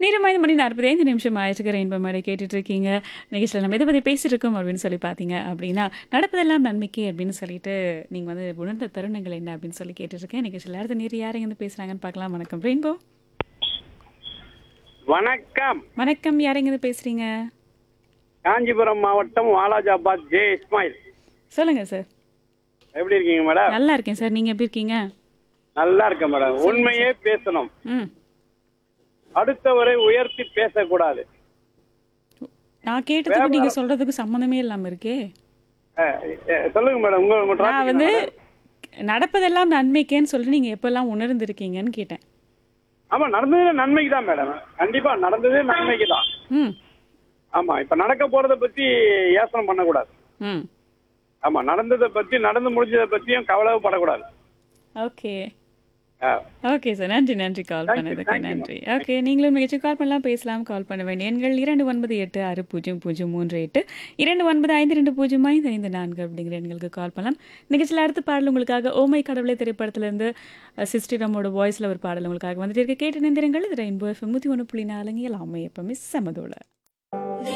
நேரம் ஐந்து மணி நாற்பத்தைந்து நிமிஷம் ஆயிடுச்சு ரெயின்போ மேடை கேட்டுட்டு இருக்கீங்க நிகழ்ச்சியில் நம்ம எதை பற்றி பேசிட்டு இருக்கோம் அப்படின்னு சொல்லி பார்த்தீங்க அப்படின்னா நடப்பதெல்லாம் நன்மைக்கு அப்படின்னு சொல்லிட்டு நீங்கள் வந்து உணர்ந்த தருணங்கள் என்ன அப்படின்னு சொல்லி கேட்டுருக்கேன் நிகழ்ச்சியில் அடுத்த நேரம் யார் இருந்து பேசுகிறாங்கன்னு பார்க்கலாம் வணக்கம் ரெயின்போ வணக்கம் வணக்கம் யார் எங்கேருந்து பேசுகிறீங்க காஞ்சிபுரம் மாவட்டம் வாலாஜாபாத் ஜே இஸ்மாயில் சொல்லுங்கள் சார் எப்படி இருக்கீங்க மேடம் நல்லா இருக்கேன் சார் நீங்கள் எப்படி இருக்கீங்க நல்லா இருக்கேன் மேடம் உண்மையே பேசணும் ம் அடுத்தவரை உயர்த்தி பேசக்கூடாது நான் கேட்டதுக்கு நீங்கள் சொல்கிறதுக்கு சம்மந்தமே இல்லாமல் இருக்கே அஹ், அஹ், சொல்லுங்க மேடம் உங்க உங்க நான் topic வந்து என்ன நடப்பதெல்லாம் நன்மைக்கேன்னு சொல்லிட்டு நீங்கள் எப்போல்லாம் உணர்ந்திருக்கீங்கன்னு கேட்டேன் ஆமா நடந்தது நன்மைக்கு தான் மேடம் கண்டிப்பா நடந்தது நன்மைக்கு தான் ம் ஆமா இப்ப நடக்க போறத பத்தி யோசனை பண்ணக்கூடாது ம் ஆமா நடந்ததை பத்தி நடந்து முடிஞ்சதை பத்தியும் கவலைப்படக்கூடாது ஓகே அஹ், ஓகே சார் நன்றி நன்றி கால் Thank you, பண்ணதுக்கு thank you, நன்றி ஓகே நீங்களும் நிகழ்ச்சி கால் பண்ணலாம் பேசலாம் கால் பண்ண வேண்டிய எண்கள் இரண்டு ஒன்பது எட்டு ஆறு பூஜ்ஜியம் பூஜ்ஜியம் மூன்று எட்டு இரண்டு ஒன்பது ஐந்து ரெண்டு பூஜ்ஜியம் ஐந்து ஐந்து நான்கு அப்படிங்கிற எண்களுக்கு கால் பண்ணலாம் நிகழ்ச்சியில் அடுத்த பாடல் உங்களுக்காக ஓமை கடவுளை திரைப்படத்திலிருந்து சிஸ்டிரமோட வாய்ஸில் ஒரு பாடல் உங்களுக்காக வந்துட்டு இருக்க கேட்டு நிந்திரங்கள் இது ரெயின்போ எஃப்எம் நூற்றி ஒன்று புள்ளி நாலுங்க எல்லாமே எப்பவுமே சமதோட